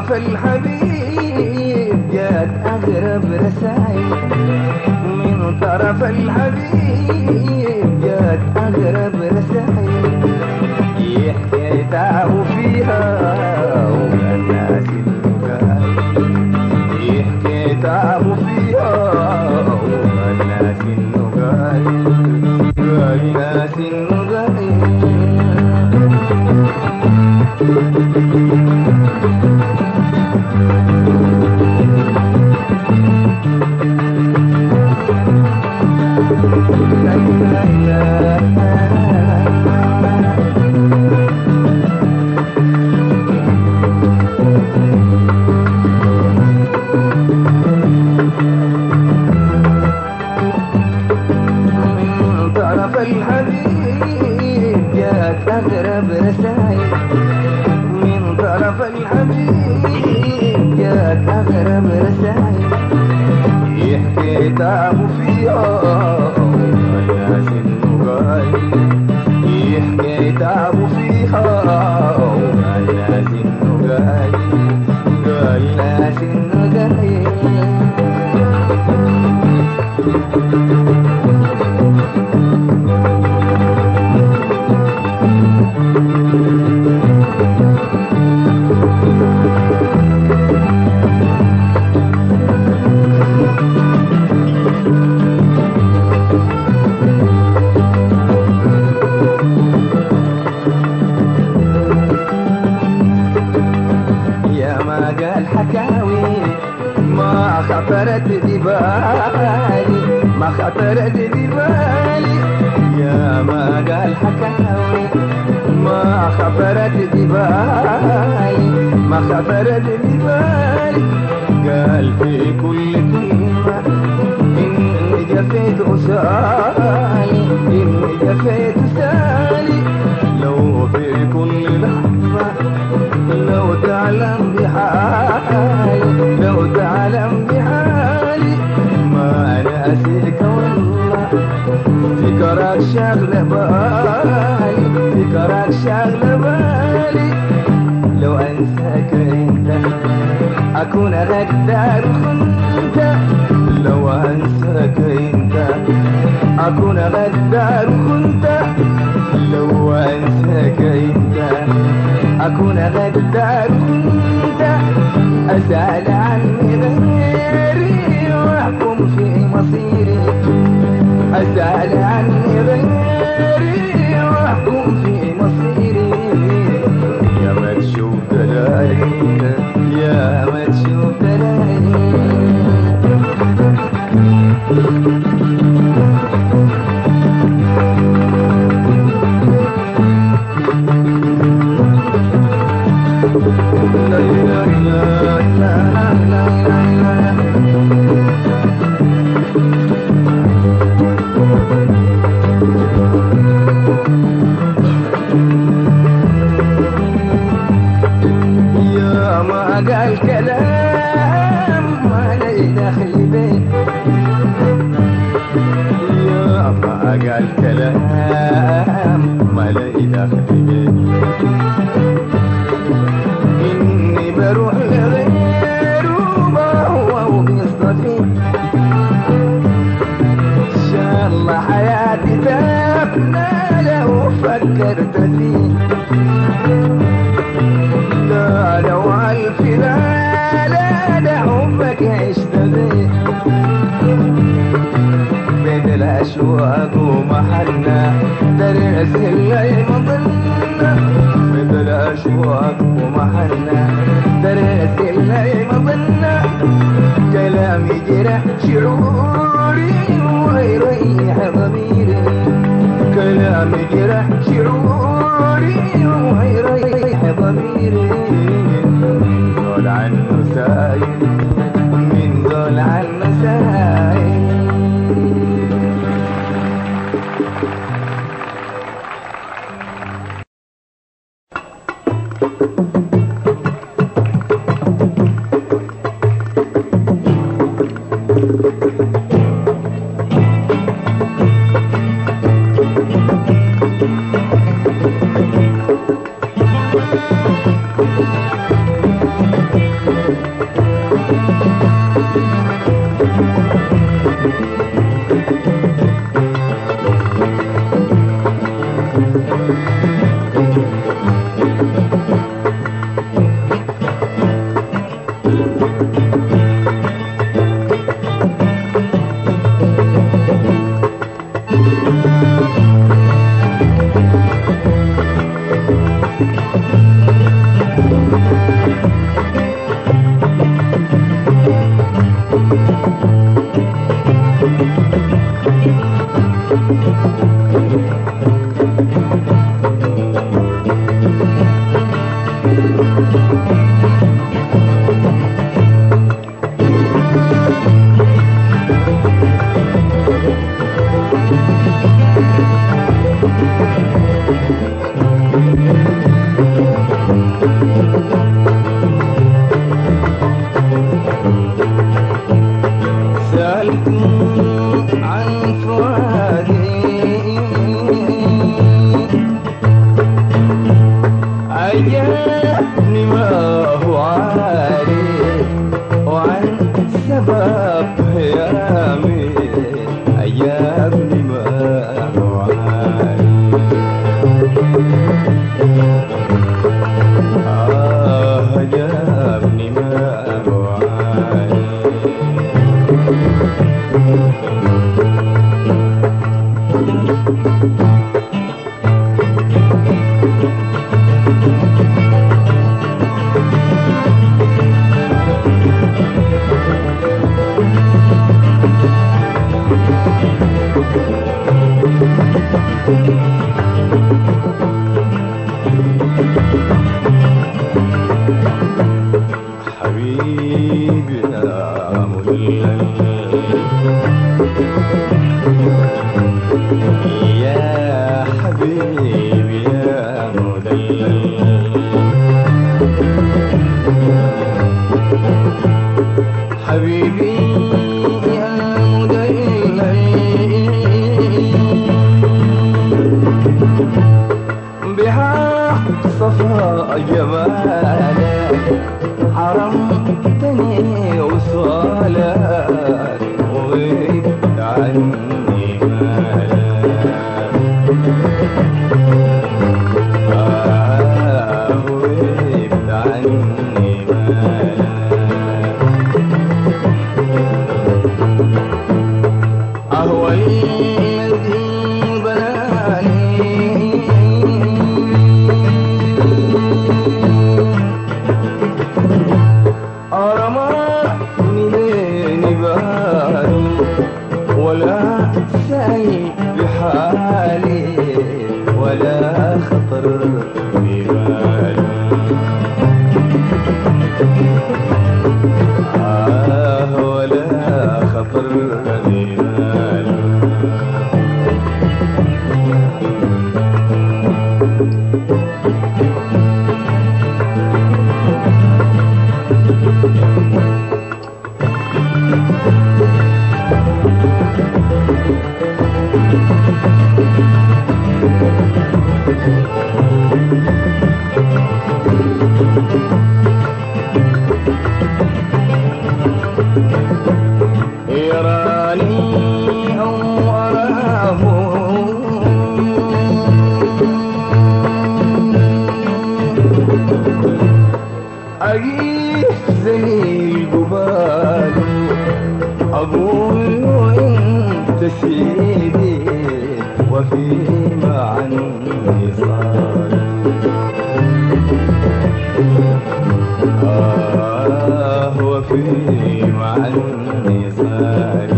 طرف الحبيب جات أغرب رسائل من طرف الحبيب جات أغرب رسائل يحكي تعب فيها والناس النقال يحكي تعب فيها والناس النقال والناس النقال من طرف الحبيب جات أغرب رسائل من طرف الحبيب جات أغرب رسائل يحكي تعب فيها والناس النقايل يحكي تعب فيها والناس النقايل والناس النقايل يا ما قال حكاوي ما خطرت ببالي ما خطرت ببالي يا ما قال حكاوي ما خطرت ببالي ما خطرت ببالي قال في كل كلمة إني جفيت أسالي إني جفيت أسالي لو في كل لحظة لو تعلم بحالي لو تعلم بحالي ما ناسيك والله فكرك شغل بالي فكرك شغل بالي لو انساك انت اكون غدار كنت لو انساك انت اكون غدار كنت لو انساك انت اكون غدار كنت اسال عني غيري واحكم في مصيري اسال عني غيري واحكم في مصيري يا ما تشوف دلالي يا ما تشوف دلالي يا ما قال كلام ما لي دخل بيه يا ما قال كلام ما لي دخل بيه إني بروح لغيره ما هو وبيصطفي إن شاء الله حياتي تفنى لو فكرت فيه لا لو ألف لا لا ده حبك عشت بيه بين الأشواق ومحلنا ترسل لي مظلنا بين الأشواق ومحلنا ترسل لي مظلنا كلام يجرح شعوري ويريح ضميري كلام يجرح شعوري ويريح ضميري من ذول عنه سايل من ذول عنه سايل حبيبي يا مدلل يا حبيبي يا مدلل حبيبي يا مدلل بحق صفاء جمالك حرمتني وصالك وغبت عني مالك آه وغبت عني مالك أهو الذي بلاني أرماني لين بارو ولا سعي بحالي ولا خطر ببالي آه ولا خطر ببالي يراني أو أراه أجيزني الجبال أقول أنت سيدي وفيما عني صار آه وفيما عني صار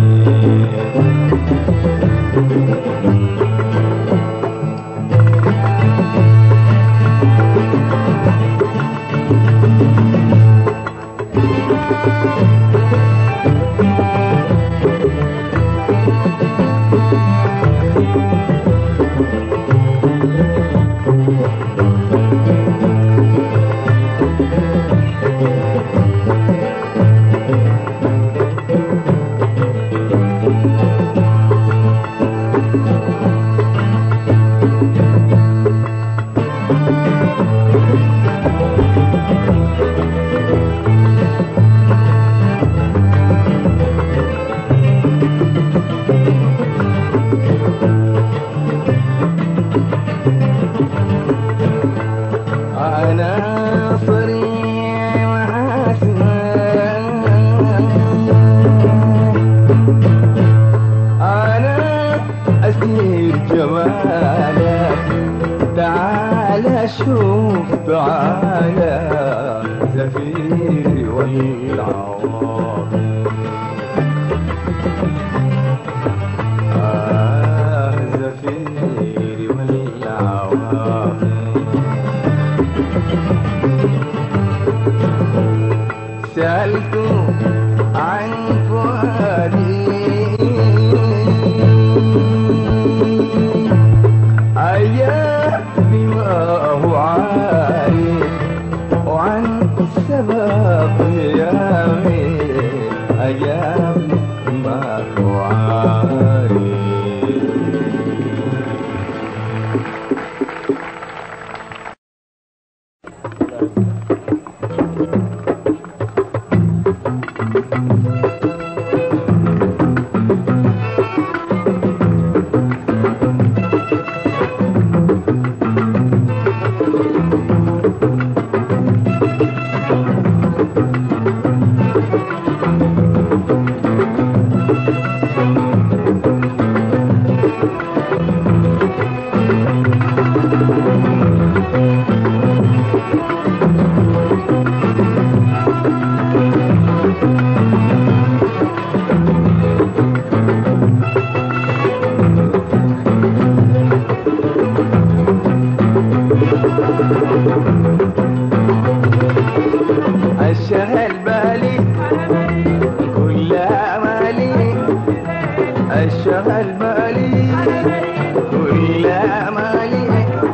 أنا صريع وحاسمة أنا أسير جمالك تعال شوف تعالى زفيري والعواطف آه زفيري والعواطف سألت عن فؤادي أيام بما هو عارف وعن سبب قيامي أيام ما هو عارف الشهر الشغل بالي كل امالي الشغل بالي كل امالي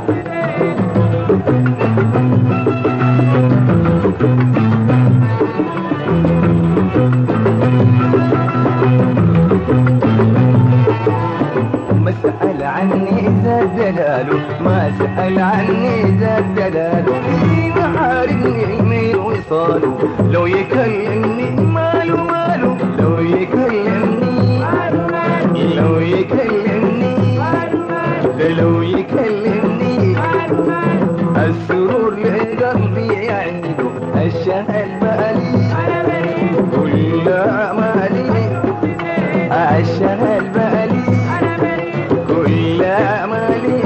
ما سأل عني زاد دلاله ما سأل عني زاد دلاله في محارمني من وصاله لو يكلمني ماله ماله لو يكلمني لو يكلمني ده لو يكلمني السرور لقلبي يعيده الشهل بالي كل مالي الشهل بالي كل مالي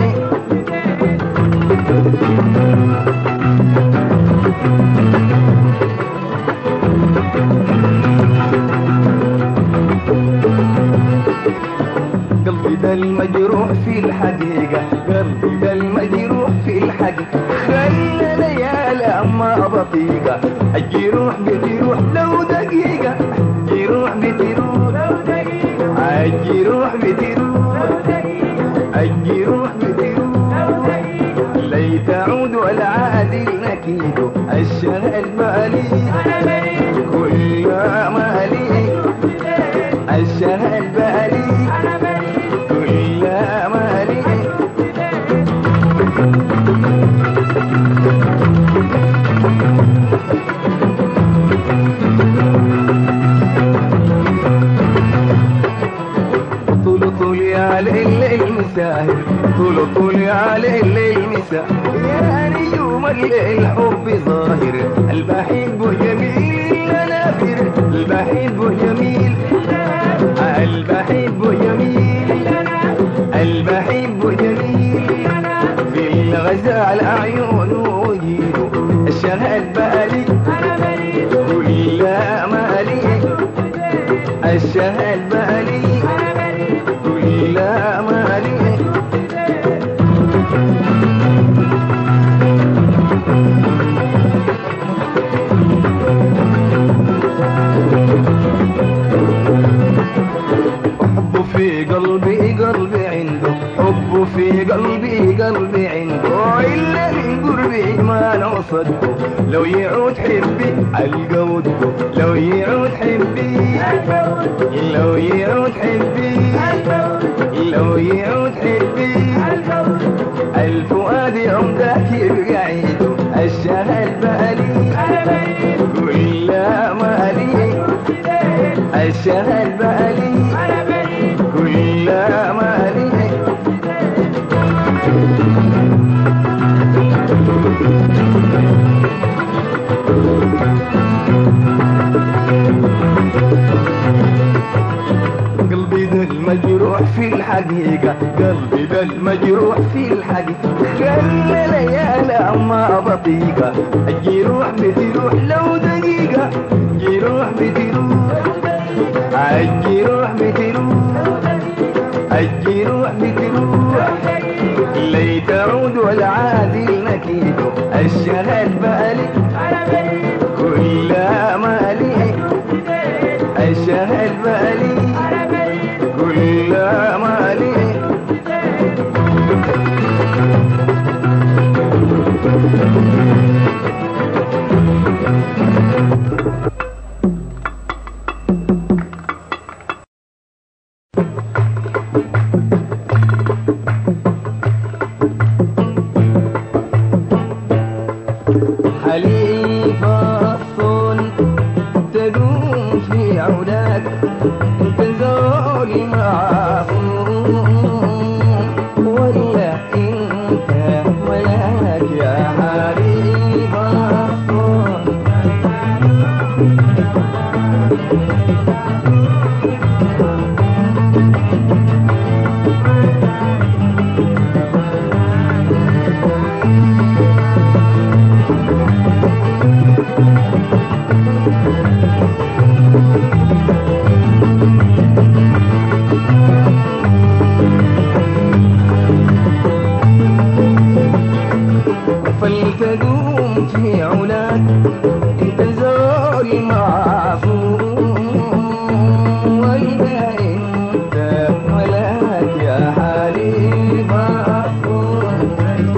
قلبي ده المجروح في الحقيقة قلبي ده المجروح في الحقيقة خلى ليالي ما بطيقة الجروح بتروح لو دقيقة جروح بتروح الجروح بتروح الجروح بتروح لي تعود والعادل نكيد الشغل بالي كل مالي الشغل بالي كل مالي طول طول يا ليل المساهر طول طول يا ليل المساهر يا نجوم الليل حب ظاهر البحب جميل نافر البحب جميل البحب جميل البحب جميل في الغزال أعين وجيد الشهد بالي كل مالي الشهد بالي كل مالي حب في قلبي قلبي عنده حب في قلبي قلبي عنده إلا من قربي ما نوصده لو يعود حبي ألقى وده لو يعود حبي لو يعود حبي لو يعود حبي الفؤاد يوم ذاك يبقى عيده الشهد بالي كل مالي الشهد بالي كل مالي قلبي ده المجروح في الحقيقة قلبي ده المجروح في الحقيقة خلى ليالي ما بطيقة الجروح بتروح لو دقيقة جروح بتروح الجروح بتروح الجروح بتروح لي تعود والعادل نكيد الشهد بالي كل مالي الشهد بالي كل مالي حليفة الصون تدوم في عودك تزول معصوم ولا انت ملاك يا حليفة الصون معصوم ولا انت ملاك يا حالي معصوم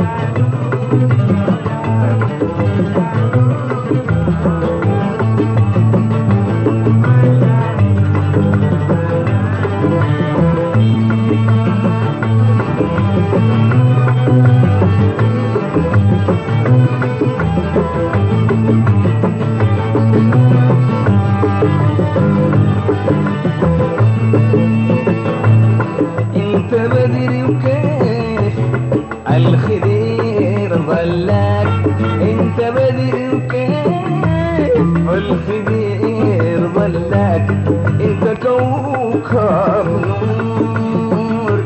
انت بدري وكيف الخدير ظلك انت بدري وكيف الخدير ظلك انت كوكب نور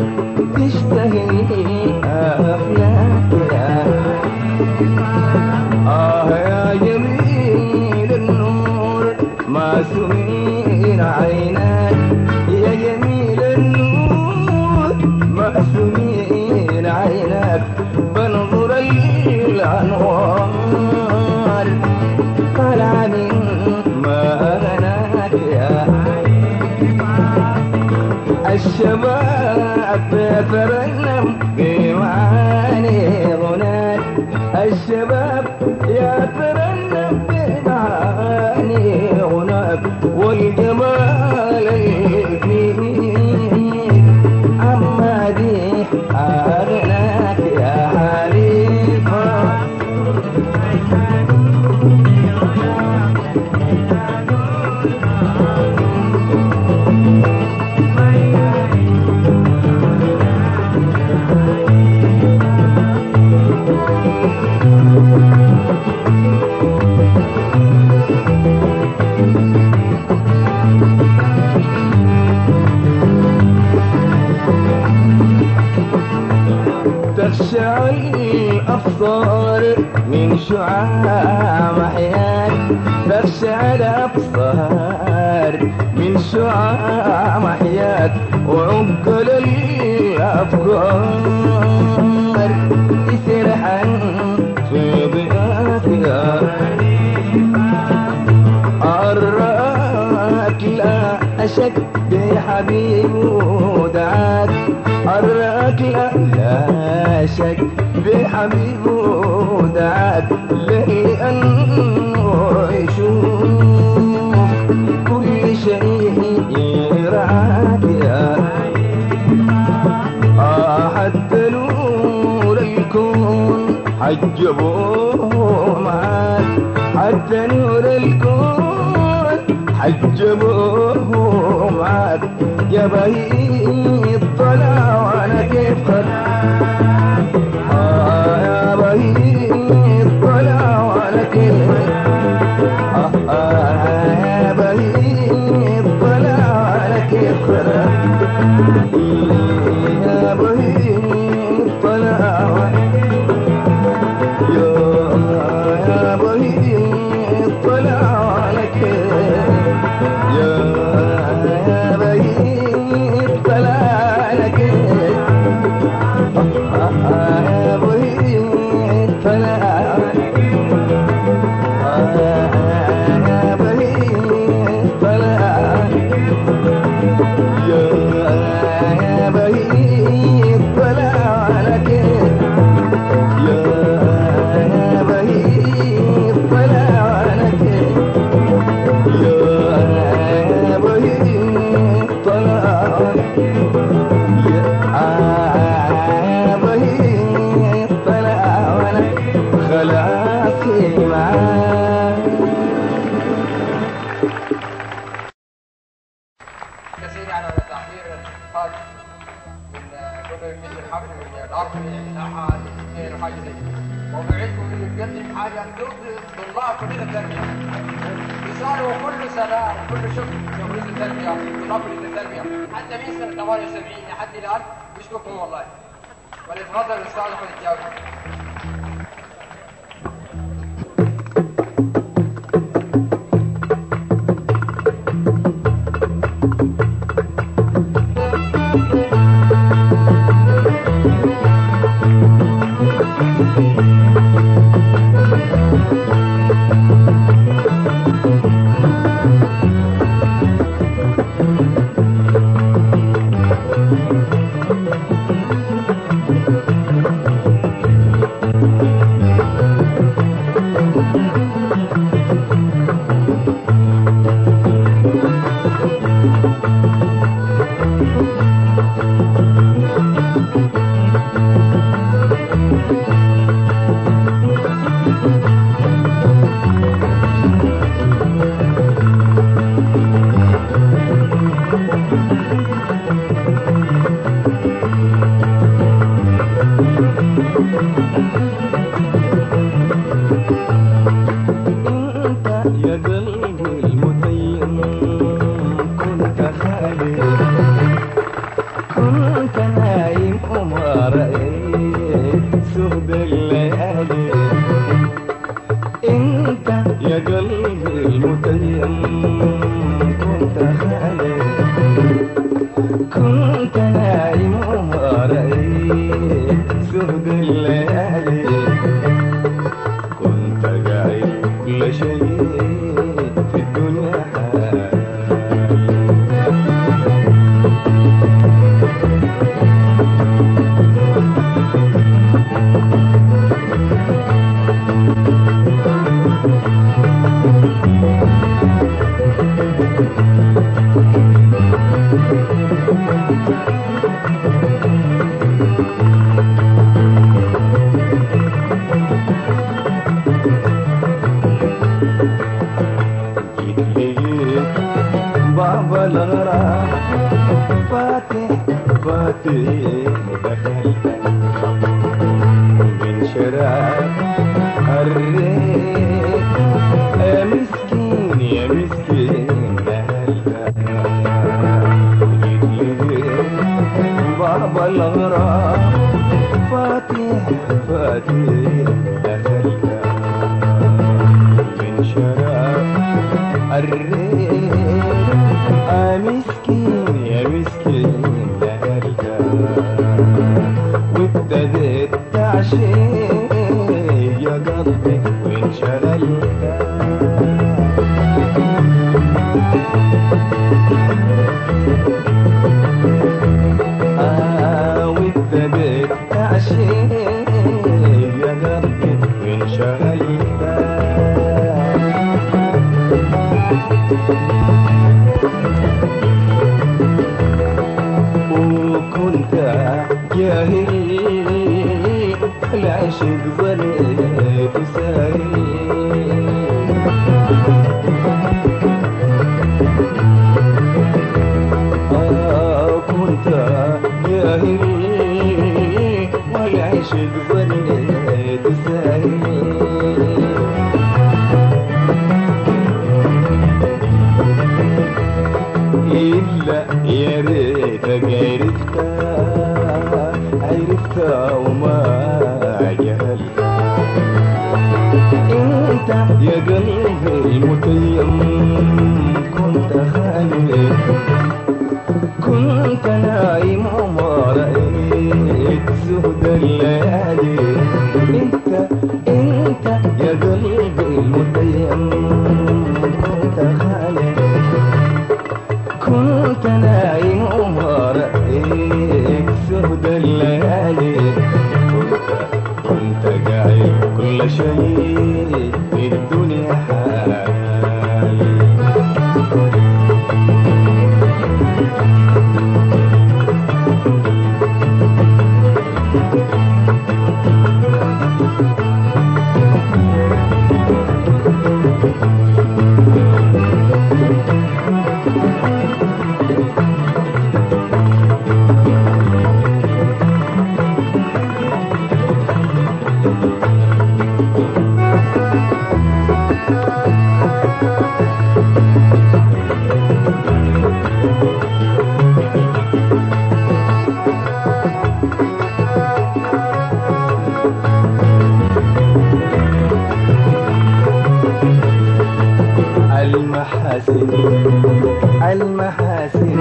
تشتهي افلاك يا آه يا جميل النور ما سمين عيناك يا جميل النور ما سمين عيناك بنظر الأنوار طلع من ما أغناك يا الشباب يترنم بمعاني غناك الشباب يترنم بمعاني غناك والجمال الجميل عما دي أغناك يا حليفة تخشع الأبصار من شعاع محياك تخشع الأبصار من شعاع محياك وعقل الأفكار تسرحا في ضياك أراك لا أشك بحبيب ودعاك أراك لا لا شك بحبيب ودعاك لأنه يشوف كل شيء يرعاك يا آه حتى نور الكون حجبوه معاك حتى نور الكون حجبوه معاك يا بهي الطلع وانا كيف قد آه يا بهي الطلع وانا كيف آه آه يا بهي الطلع وانا كيف قد يا بهي الطلع يا يا بهي الطلع عليك يا يا بهي الطلع عليك يا بهي الطلع يا بهي الطلع يا يا بهي الطلع عليك يا يا بهي الطلع عليك يا بهي الطلع يا بهي الطلع عليك خلاصي معاك كثير على تحضير الحاج من كل مثل الحفل من الارض الاحد الاثنين وحاجه زي كده موضوعيتكم انه نقدم حاجه ترضي طلاب كليه التربيه يسالوا كل سنه وكل شغل في كليه التربيه طلاب كليه التربيه حتى من سنه 78 لحد الان بيشكركم والله وليتفضل الاستاذ احمد الجاوي يا المتيم كنت خالي كنت نايم وما رأيت سهد الليالي كنت قاعد كل شيء في الدنيا حال جيت لقيت باب الغرام فاتح فاتح دخلت من شراب الريت يا مسكين يا مسكين دخلت جيت لقيت باب الغرام فاتح فاتح دخلت من شراب الريت آه مسكين يا مسكين دهرت وابتديت تعشيق يا قلبي وانشغلت آه وابتديت تعشيق يا قلبي وانشغلت وكنت جاهل العشق ظليت سايل آه كنت جاهل والعشق ظليت سايل إلا يا ريتك عرفتها عرفتها وما جهلتها انت يا قلبي المتيم كنت خالي كنت نايم وما رأيت زهد الليالي انت انت يا قلبي المتيم كنت خالي كنت نايم وما رأيت سهد الليالي كنت كنت قاعد كل شيء في الدنيا حال المحاسن المحاسن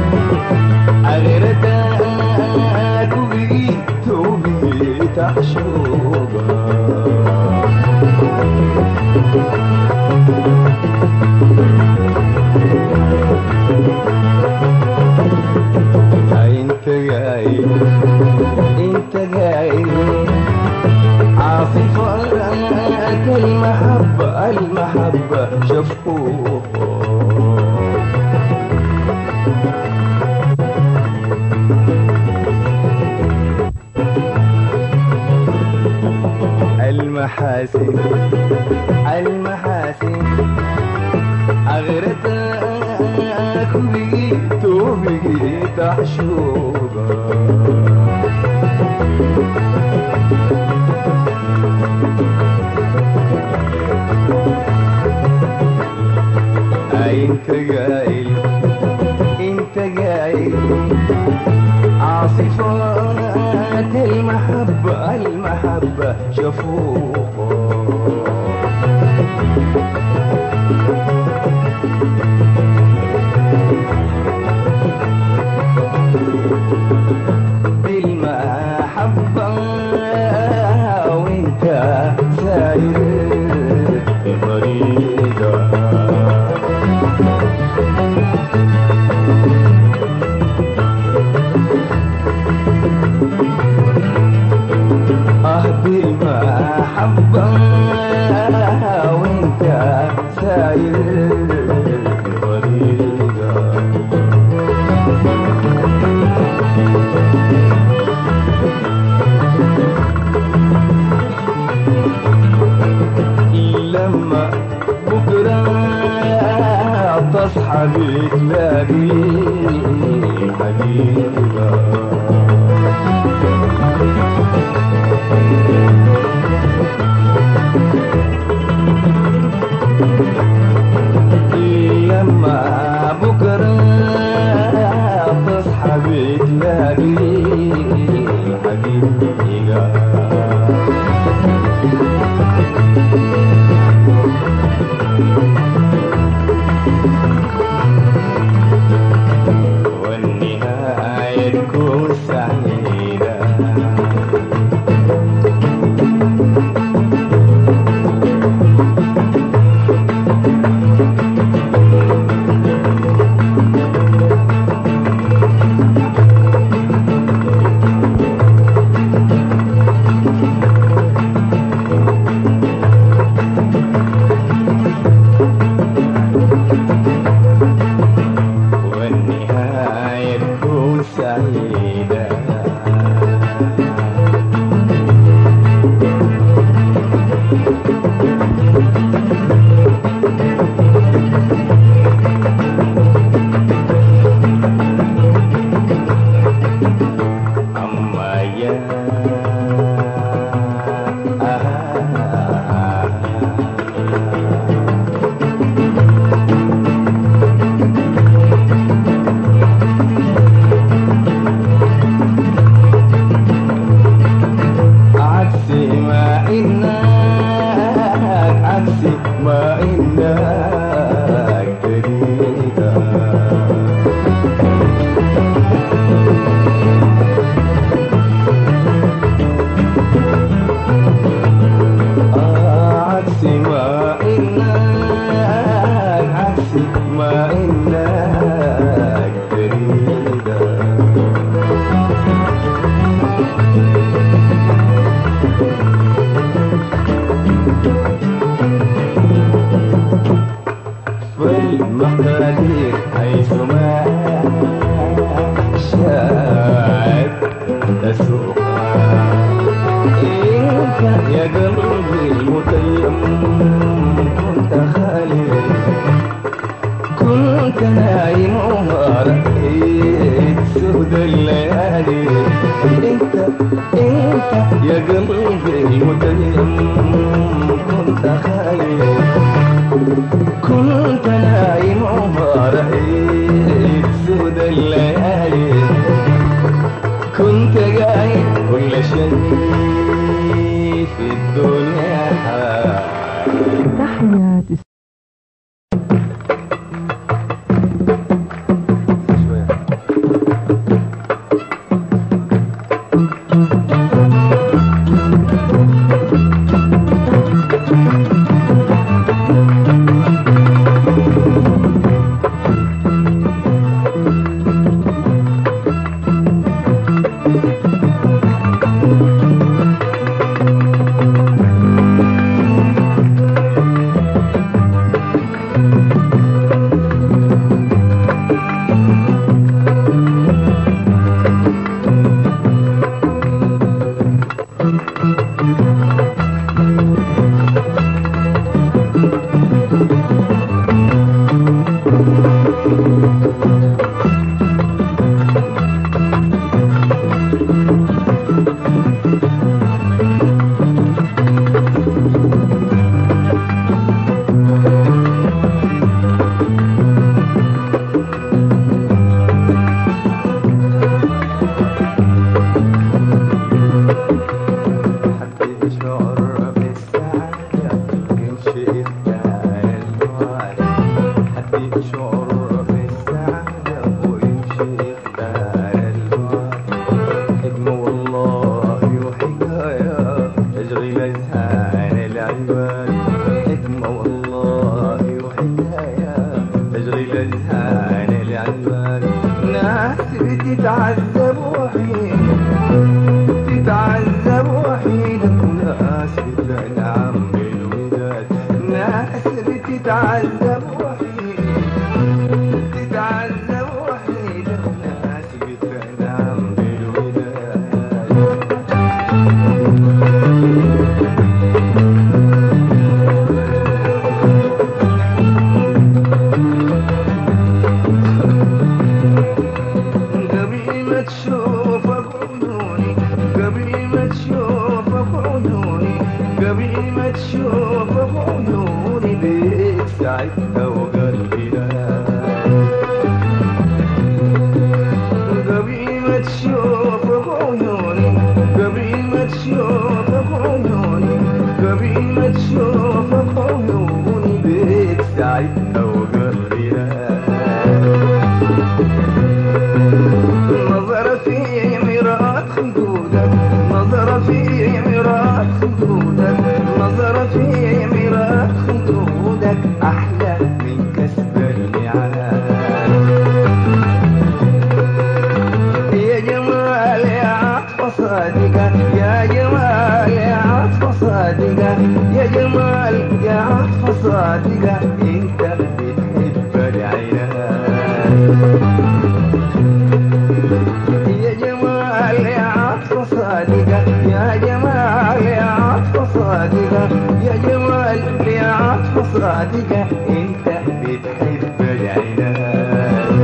أغرتك وبقيت وبقيت أحشوقها انت قايل انت قايل عاصفة المحبة المحبة شفوه المحاسن المحاسن أغرتك وبقيت وبقيت أحشوقها انت قايل انت قايل عاصفات المحبة المحبة شفوقه بالمحبة وانت ساير بطريقة اه بالمحبة وانت ساير بطريقة لما بكرة تصحى بتلاقي حقيقة لما بكرة تصحى بتلاقي حقيقة والنهاية تكون سعيدة والنهاية تكون سعيدة أما يا عكسي ما إنك عكسي ما إنك تريدها آه، عكسي ما إنك عكسي ما إنك تريدها والمقادير حيثما شاءت تسوقها إنت يا قلبي المتيم كنت خالي كنت نايم وما رأيت سود الليالي انت انت يا قلبي المتيم كنت خالي كنت نايم وما رأيت سود الليالي كنت قايل كل شيء في الدنيا حال تحيا يشعر بالسعادة ويمشي خلال البار حكمة والله وحكاية تشغل أذهان العباد حكمة والله وحكاية تشغل أذهان العباد ناس بتتعذب وحيد تتعذب وحيدة وناس بتنعم بالوداد ناس بتتعذب وحيدة تتعذب وحيدة وناس بتنعم بالوداد قبل ما تشوفك عيوني قبل ما تشوفك عيوني قبل ما تشوفك عيوني بيك سعدت وقلبي نام قبل ما تشوفك عيوني قبل ما تشوفك عيوني قبل ما تشوفك عيوني بيك سعدت وقلبي نام نظر في مرآة خدودك نظر في مرآة خدودك نظر في مرآة خدودك أحلى من كسب الميعاد يا جمال يا عطف صادقة يا جمال يا عطف صادقة يا جمال يا عطف صادقة انت بتحب العناد يا جمال يا عطف صادقة يا جمال يا عطف صادقة يا جمال يا عطف صادقة انت بتحب العناد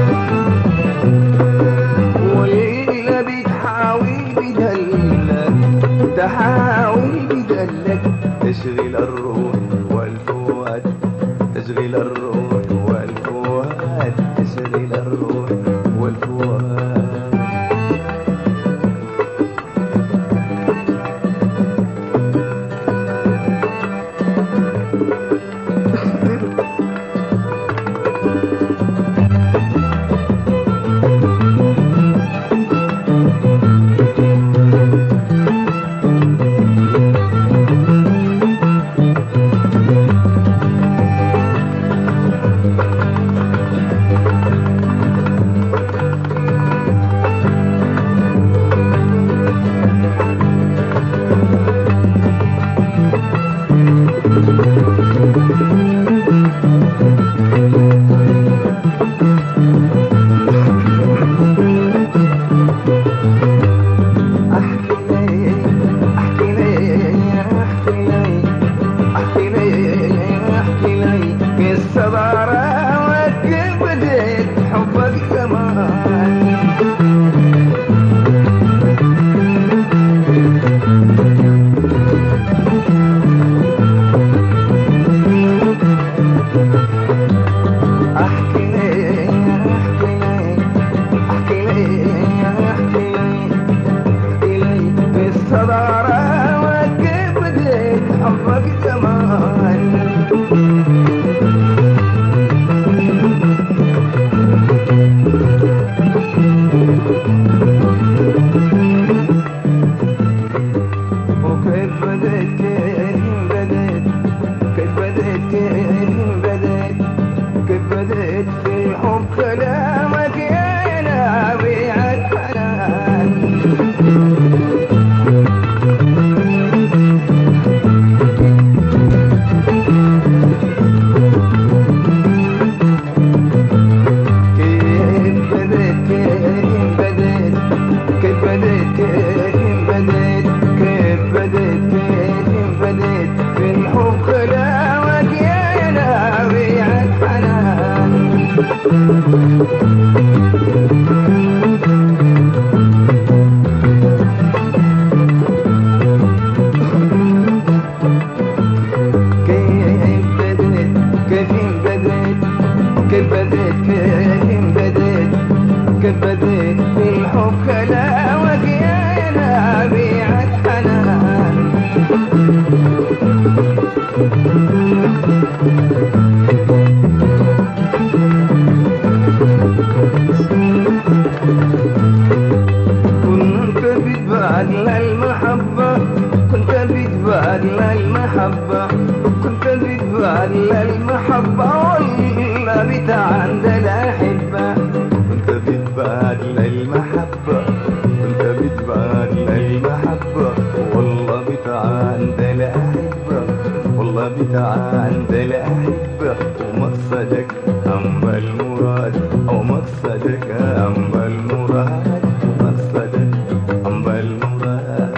والليلة بتحاول بدلك تحاول بدلك تشغل الروح والفؤاد تشغل الروح والفؤاد تشغل الروح والفؤاد احكي لي احكي لي احكي لي احكي لي احكي لي قصة ضارة وكيف بديت حبك زمان احكي لي احكي لي احكي لي احكي لي إلي بالصدارة وكيف بديت حبك زمان وكيف بديت كيف بديت كيف بديت كيف بديت كيف بديت في الحب كلامك يا نبيع الحنان كيف بديت كيف بديت كيف بديت كيف بديت كيف بديت كيف بديت في الحب كلامك يا نبيع الحنان كيف بديت كيف بديت كيف بديت كيف بديت كيف بديت في الحب كلامك يا نبيع الحنان أما المراد أو مقصدك أما المراد مقصدك أما المراد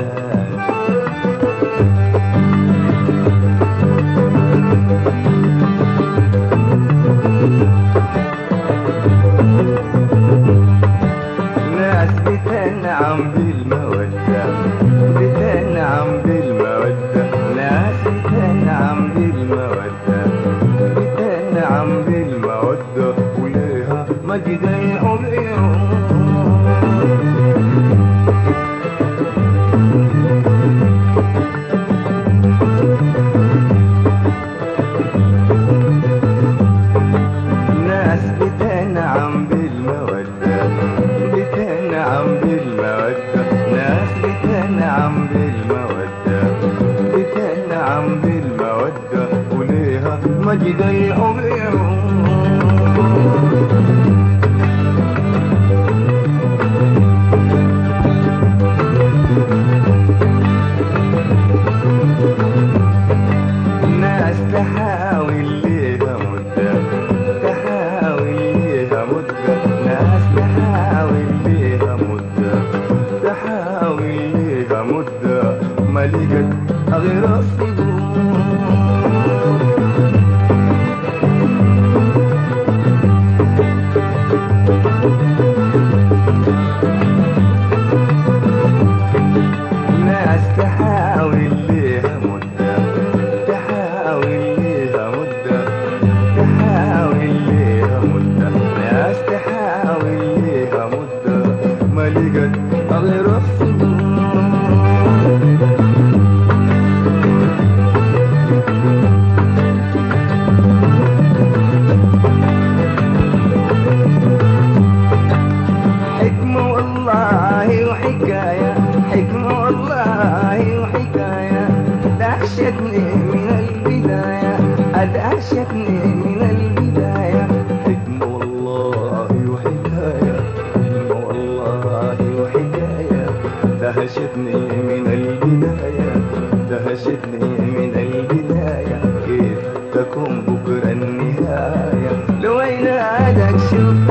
ناس بتنعم بالمودة بتنعم بالمودة ناس بتنعم بالمودة بتنعم بالمودة وليها مجد الحب ناس بتنعم بالمودة بتنعم بالمودة ناس بتنعم بالمودة بتنعم بالمودة وليها مجد الحب ناس تحاول ليها مدة تحاول ليها مدة ناس تحاول ليها مدة تحاول ليها مدة ما لقت غير الصدور ناس تحاول ليها مدة تحاول ليها مدة تحاول ليها مدة ناس تحاول ليها مدة ما لقت غير الصدور حكمة والله وحكاية حكمة والله وحكاية دهشتني من البداية أدهشتني من البداية حكمة والله وحكاية حكمة والله وحكاية دهشتني من البداية دهشتني من البداية كيف تكون بكرة النهاية لو عينادك شوف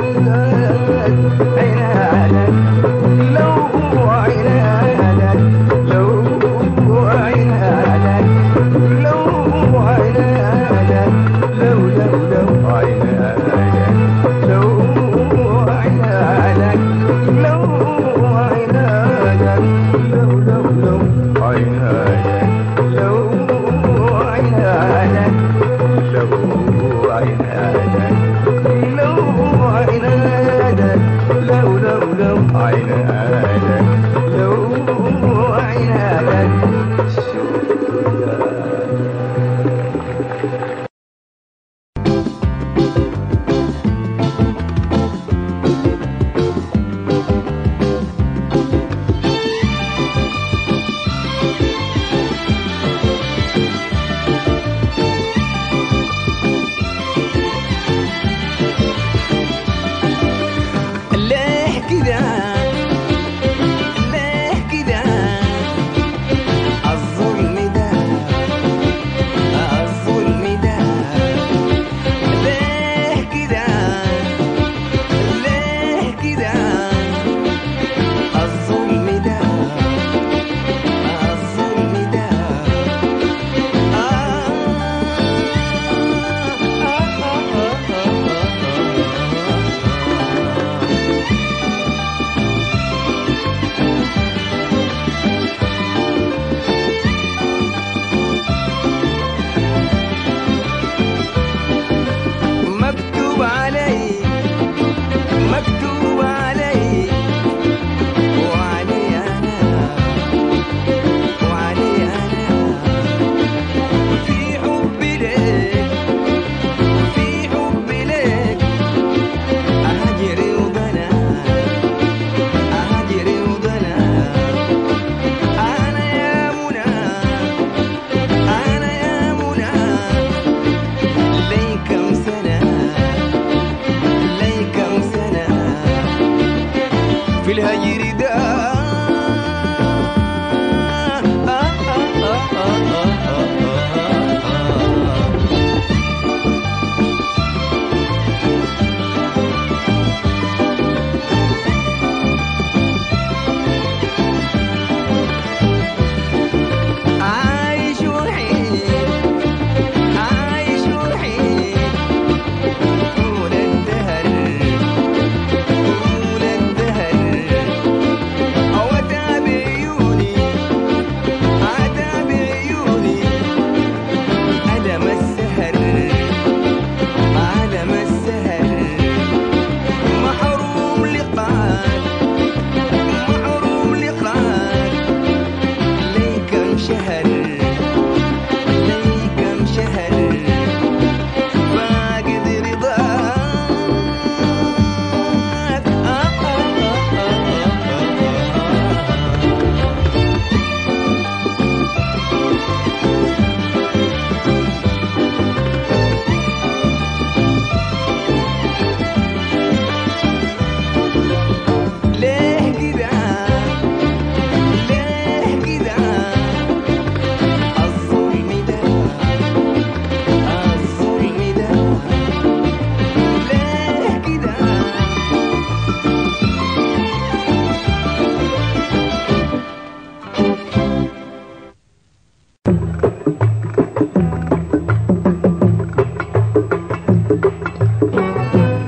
عينادك لو عينادك لو عينادك لو عينادك لو لو لو عينادك لو عينادك لو عينادك لو لو لو عينادك لو عينادك لو عينادك لو عينادك لو لو لو عينادك لو عينادك شوف يا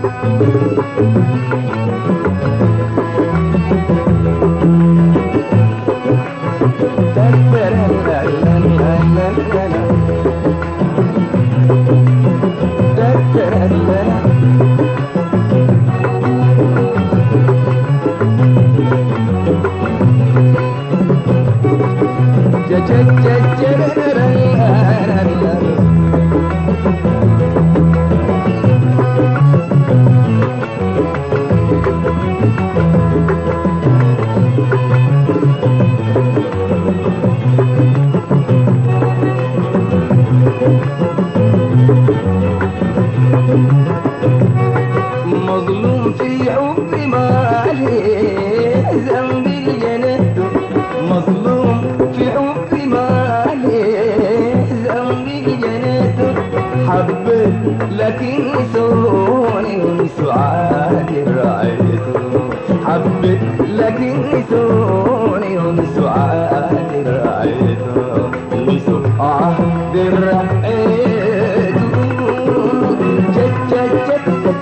مظلوم في حب مالي ذنبي جنته مظلوم في حب مالي ذنبي جنته حبيت لكن سوني سعاد رأيته حبيت لكن سوني سعاد رأيته سعاد رأيته جت جت جت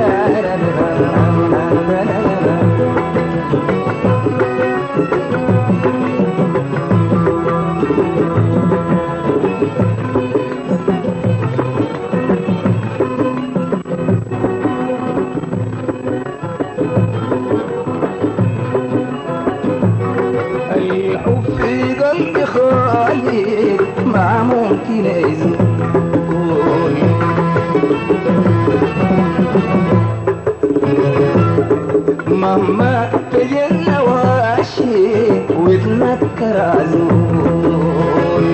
الحب في قلبي خالي ما ممكن يزول مهما تجلى واشي وتنكر عزول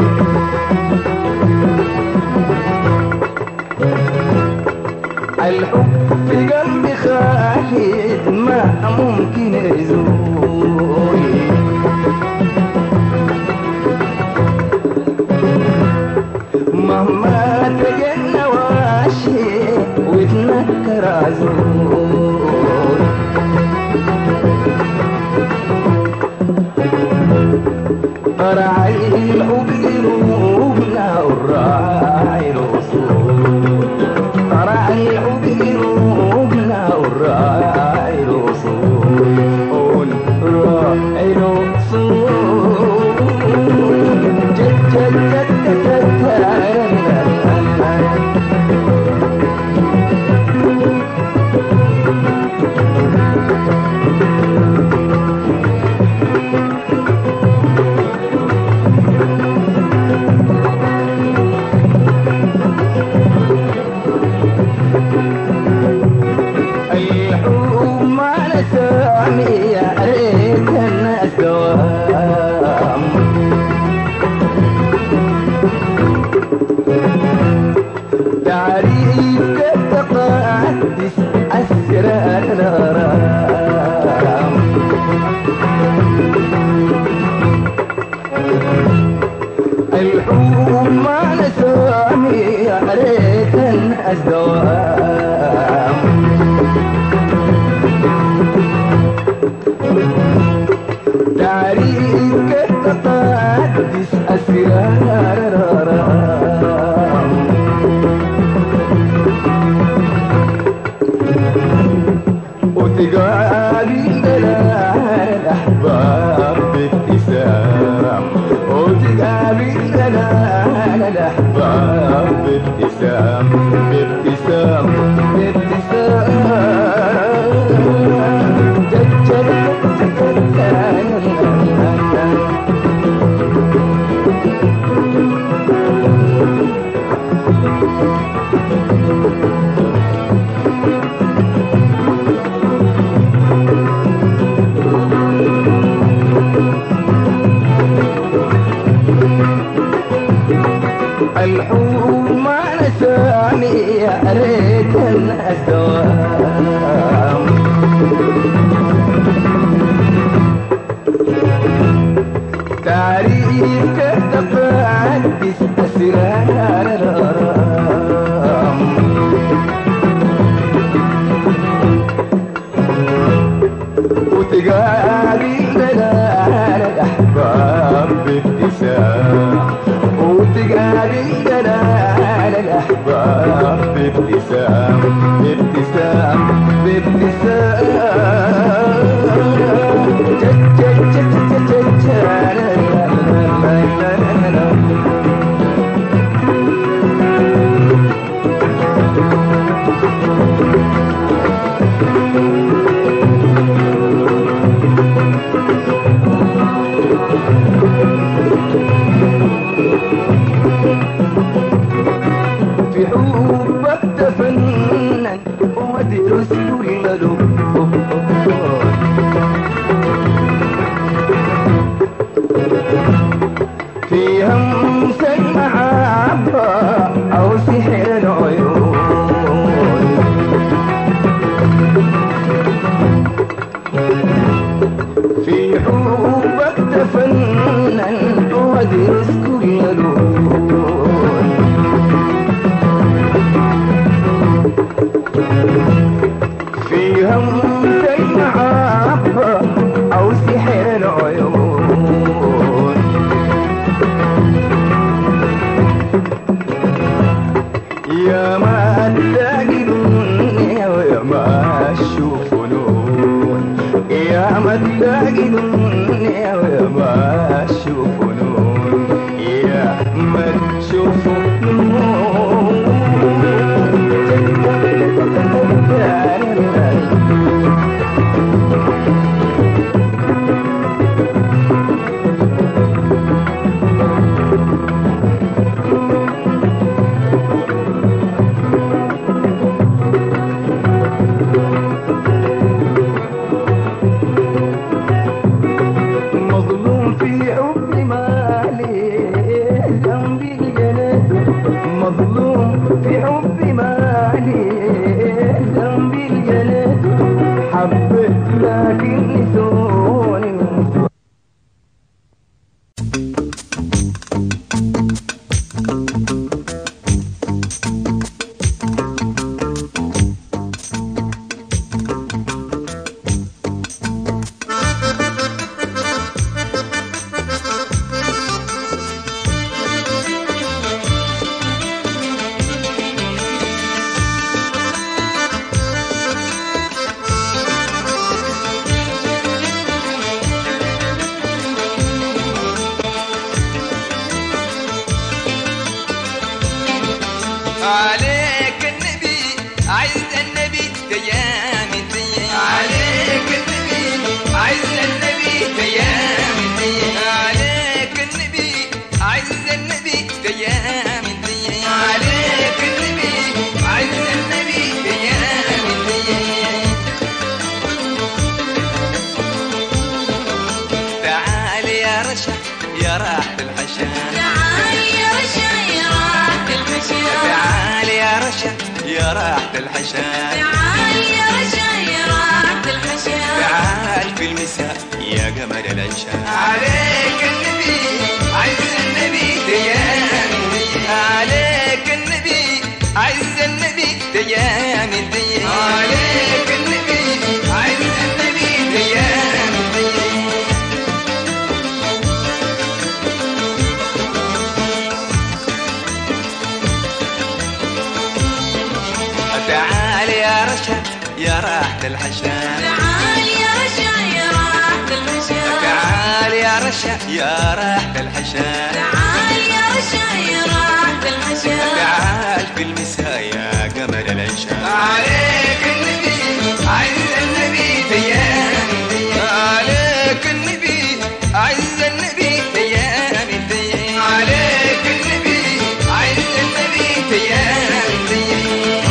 الحب في قلبي خالد ما ممكن يزول مهما تجلى واشي وتنكر عزول راعي الحب قلوبنا والراعي الوصول راعي الحب قلوبنا والراعي الوصول راعي الوصول جد جد جد جد الحب ما نسامي يا ريت الناس دوام تعريف كالتقدس أسرار الغرام الحب ما نسامي يا ريت الناس دوام تعريف كالتقدس أسرار الغرام وتقابل دلال الأحباب بابتسام وتقابل دلال الأحباب بابتسام بابتسام بابتسام جد جد جد الحب ما نساني يا ريت الناس دوام تعريف كتقدس أسرار الغرام وتقابل دلال الأحباب بابتسام وتقابل دلال الأحباب بابتسام بابتسام سلام بابتسام في حبك تفنن وادرس كل لب في همس المحبة أو سحر العيون في حبك تفنن وادرس كل لون في همس المحبة أو سحر العيون يا ما تلاقي دنيا ويا ما تشوف نون يا ما تلاقي دنيا ويا ما تشوف نون يا ما تشوف نون مظلوم في حب مالي ذنبي الجنة مظلوم في حب مالي ذنبي الجنة حبيت لكن نسوني من عليك النبي عز النبي تيام الدين عليك النبي عز النبي تيام الدين عليك النبي عز النبي تيام الدين عليك النبي عز النبي تيام الدين تعال يا رشا يا راحة الحشا تعال يا رشا يا راحة الحشا تعال يا رشا يا راحة الحشا تعال يا رشا يا راحة الحشا تعال في المساء يا قمر العشاء عليك النبي عز النبي ديان عليك النبي عز النبي ديان الدين عليك النبي عز النبي ديان الدين تعال يا رشا يا راحة الحشا تعال يا رشا يا راحة الحشا تعال يا رشا يا راحة الحشا تعال يا رشا يا راحة الحشا تعال في المساء يا قمر العشاء عليك النبي عز النبي ديان عليك النبي عز النبي ديان الدين عليك النبي عز النبي ديان الدين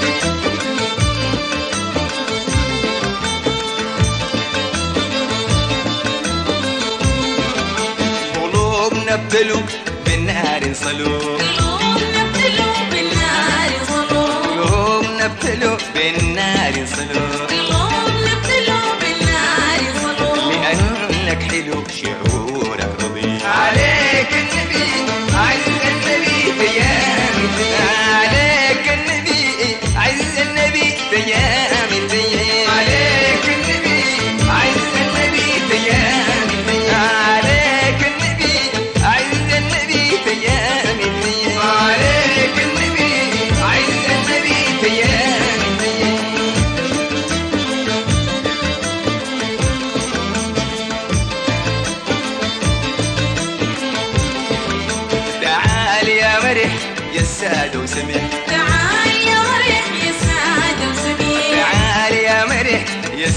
قلوبنا ابتلوا بالنار صلوا قلوبنا ابتلوا بالنار صلوا قلوبنا ابتلوا بالنار صلوا قلوبنا ابتلوا بالنار صلوا لأنك حلو شعورك رضي عليك النبي عز النبي ديام عليك النبي عز النبي ديام الدين عليك النبي عز النبي ديام عليك النبي عز النبي ديام الدين عليك النبي عز النبي ديام الدين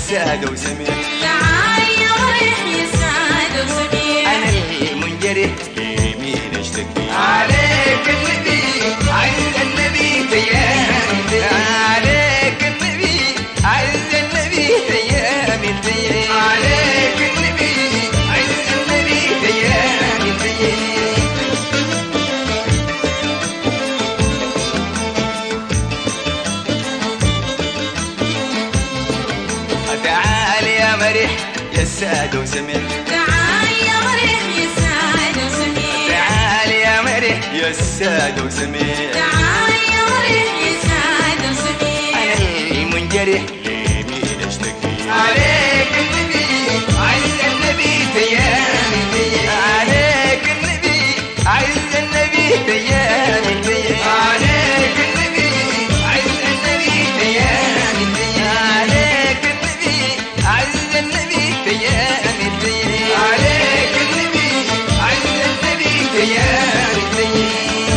سادة وسميع تعال يا مريح يا سعد وسميع أنا المنجرح لمين أشتكي عليك النبي عز النبي تيام عليك النبي عز النبي تيام تيام عليك النبي عز النبي تيام تيام تعال يا مريح يا سادة وسميع تعال يا مريح يا سعد وسميع تعال يا مريح يا سادة وسميع تعال يا مريح يا سعد وسميع أنا المنجرح لمين أشتكي عليك النبي عز النبي تيام تيام عليك النبي عز النبي تيام تيام عليك النبي عز النبي تيام تيام عليك النبي عز النبي تيام تيام عليك النبي عز النبي تيام تيام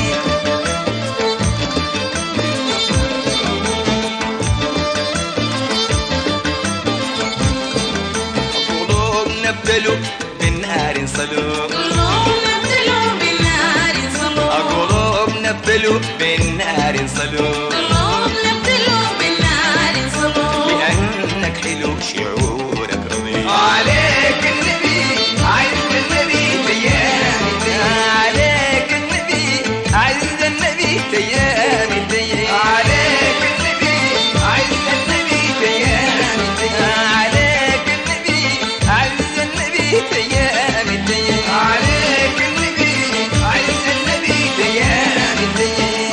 قلوبنا ابتلوا بالنار صلوا قلوبنا ابتلوا بالنار صلوا قلوبنا ابتلوا بالنار صلوا قلوبنا ابتلوا بالنار صلوا لأنك حلو شعورك رضيع عليك النبي عز النبي تيام عليك النبي عز النبي تيام تيام عليك النبي عز النبي تيام عليك النبي عز النبي تيام تيام عليك النبي عز النبي تيام تيام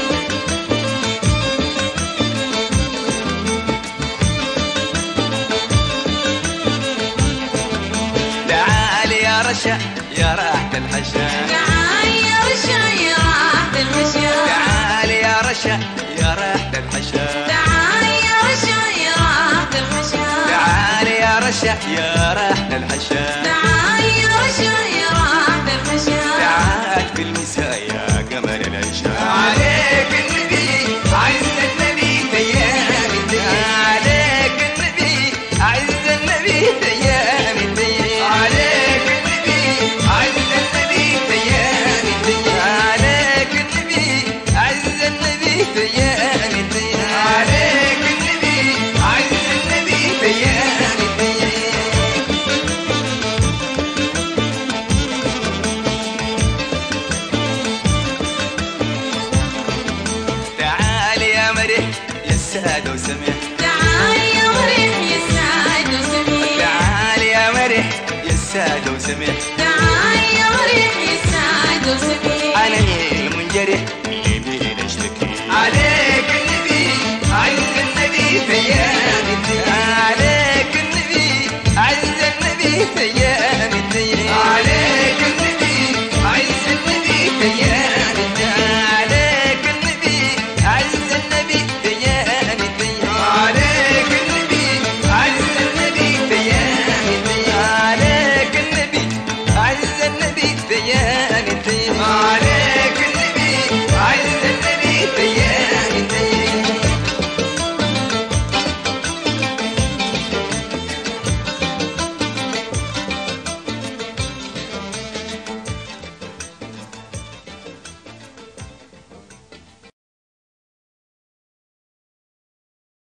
تعال يا رشا يا راحة الحشا تعال يا رشا يا راحة الحشا تعال يا رشا يا راحة الحشا تعال يا رشا يا راحة الحشا تعال يا رشا يا راحة الحشا تعال يا رشا يا راحة الحشا تعال في المساء يا قمر العشاء عليك النبي عز النبي تيام عليك النبي عز النبي تيام تيام عليك النبي عز النبي تيام عليك النبي عز النبي تيام تيام عليك النبي عز النبي تيام تعال يا مريح يا سادة وسميع تعال يا مريح يا سعد وسميع تعال يا مريح يا سادة وسميع تعال يا مريح يا سعد وسميع أنا المنجرح